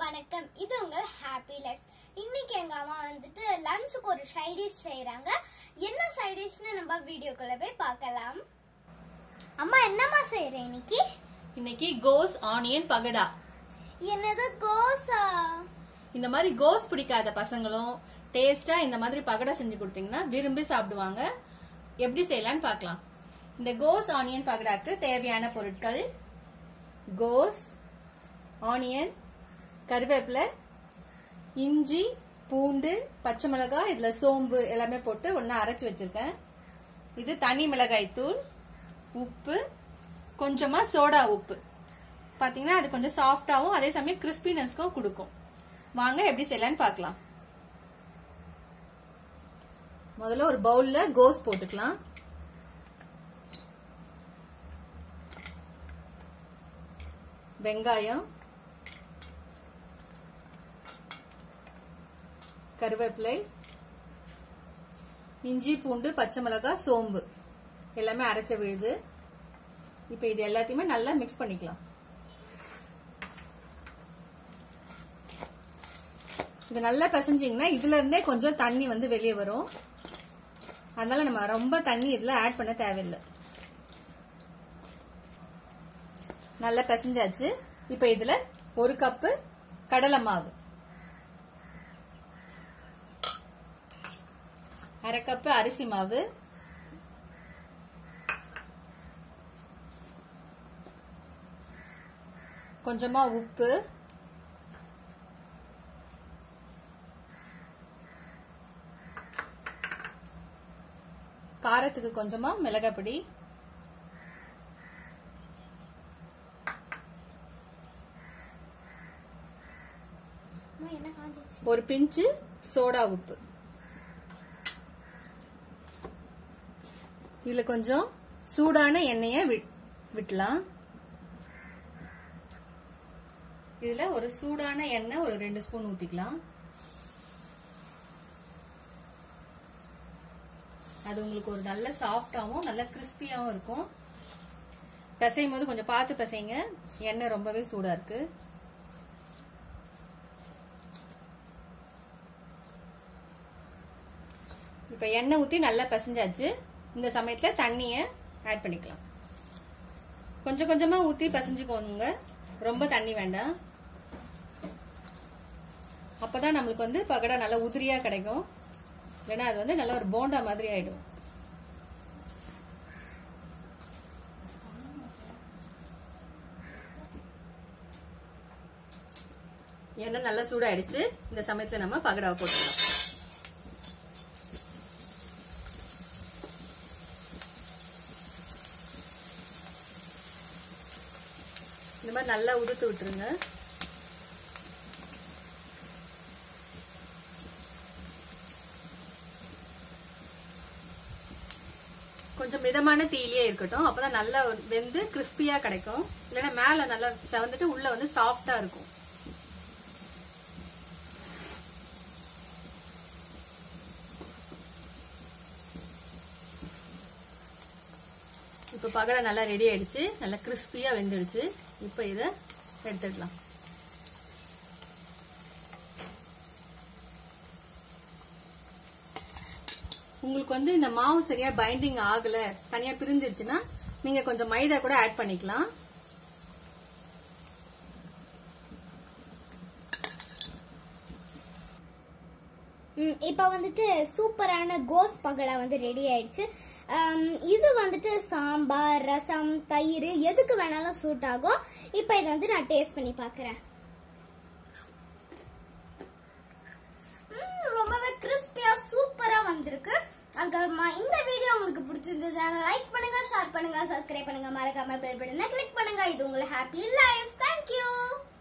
வணக்கம் இது உங்கள் ஹாப்பி லைஃப் இன்னைக்கு எங்க அம்மா வந்துட்டு லஞ்சுக்கு ஒரு சைடிஷ் செய்றாங்க என்ன சைடிஷ்னு நம்ம வீடியோக்குள்ள போய் பார்க்கலாம் அம்மா என்னம்மா செய்யற இன்னைக்கு இன்னைக்கு கோஸ் ஆனியன் பகடா என்னது கோசா இந்த மாதிரி கோஸ் பிடிக்காத பசங்களும் டேஸ்டா இந்த மாதிரி பகடா செஞ்சு கொடுத்தீங்கன்னா விரும்பி சாப்பிடுவாங்க எப்படி செய்யலாம்னு பார்க்கலாம் இந்த கோஸ் ஆனியன் பகடாக்கு தேவையான பொருட்கள் கோஸ் ஆனியன் கருவேப்பிலை இஞ்சி பூண்டு பச்சை மிளகாய் இதுல சோம்பு எல்லாமே போட்டு ஒண்ணா அரைச்சு வச்சிருக்கேன் இது தனி மிளகாய் தூள் உப்பு கொஞ்சமா சோடா உப்பு பாத்தீங்கன்னா அது கொஞ்சம் சாஃப்டாவும் அதே சமயம் கிறிஸ்பினஸ்க்கும் கொடுக்கும் வாங்க எப்படி செய்யலாம்னு பார்க்கலாம் முதல்ல ஒரு பவுல்ல கோஸ் போட்டுக்கலாம் வெங்காயம் கருவேப்பிலை இஞ்சி பூண்டு பச்சை மிளகாய் சோம்பு எல்லாமே அரைச்ச விழுது இப்போ இது எல்லாத்தையுமே நல்லா மிக்ஸ் பண்ணிக்கலாம் இது நல்லா பிசைஞ்சிங்கன்னா இதுல இருந்தே கொஞ்சம் தண்ணி வந்து வெளியே வரும் அதனால நம்ம ரொம்ப தண்ணி இதுல ஆட் பண்ண தேவையில்லை நல்லா பிசைஞ்சாச்சு இப்ப இதுல ஒரு கப்பு கடலை மாவு அரை கப்பு அரிசி மாவு கொஞ்சமா உப்பு காரத்துக்கு கொஞ்சமா மிளகாய் பொடி அம்மா, என்ன காஞ்சிச்சு ஒரு பிஞ்சு சோடா உப்பு இதுல கொஞ்சம் சூடான எண்ணெய வி- விட்டலாம் இதுல ஒரு சூடான எண்ணெய் ஒரு ரெண்டு ஸ்பூன் ஊத்திக்கலாம் அது உங்களுக்கு ஒரு நல்ல சாஃப்டாவும் நல்ல கிறிஸ்பியாவும் இருக்கும் பிசையும் போது கொஞ்சம் பார்த்து பிசைங்க எண்ணெய் ரொம்பவே சூடா இருக்கு இப்ப எண்ணெய் ஊத்தி நல்லா பிசைஞ்சாச்சு இந்த சமயத்துல தண்ணிய ஆட் பண்ணிக்கலாம் கொஞ்சம் கொஞ்சமா ஊத்தி பிசைஞ்சுக்கோங்க ரொம்ப தண்ணி வேண்டாம் அப்பதான் நம்மளுக்கு வந்து பகடா நல்லா உதிரியா கிடைக்கும் இல்லைன்னா அது வந்து நல்லா ஒரு போண்டா மாதிரி ஆயிடும் எண்ணெய் நல்லா சூடாயிடுச்சு இந்த சமயத்துல நம்ம பகடாவை போட்டுக்கலாம் இந்த மாதிரி நல்லா உதுத்து விட்டுருங்க கொஞ்சம் மிதமான தீயிலே இருக்கட்டும் அப்பதான் நல்லா வெந்து கிறிஸ்பியா கிடைக்கும் இல்லைன்னா மேல நல்லா செவந்துட்டு உள்ள வந்து சாஃப்டா இருக்கும் இப்ப பகடை நல்லா ரெடி ஆயிடுச்சு நல்லா கிறிஸ்பியா வெந்துடுச்சு இப்ப இத எடுத்துடலாம் உங்களுக்கு வந்து இந்த மாவு சரியா பைண்டிங் ஆகல தனியா பிரிஞ்சிடுச்சுன்னா நீங்க கொஞ்சம் மைதா கூட ஆட் பண்ணிக்கலாம் ம், இப்போ வந்துட்டு சூப்பரான கோஸ் பகடா வந்து ரெடி ஆயிடுச்சு ஆம், இது வந்துட்டு சாம்பார் ரசம் தயிர் எதுக்கு வேணாலும் சூட் ஆகும் இப்போ இதை வந்து நான் டேஸ்ட் பண்ணி பார்க்குறேன் ரொம்பவே கிறிஸ்பியா சூப்பரா வந்திருக்கு அதுக்கப்புறமா இந்த வீடியோ உங்களுக்கு பிடிச்சிருந்தது லைக் பண்ணுங்க ஷேர் பண்ணுங்க சப்ஸ்கிரைப் பண்ணுங்க மறக்காம பெல் பட்டனை கிளிக் பண்ணுங்க இது உங்களை ஹாப்பி லைஃப் தேங்க்யூ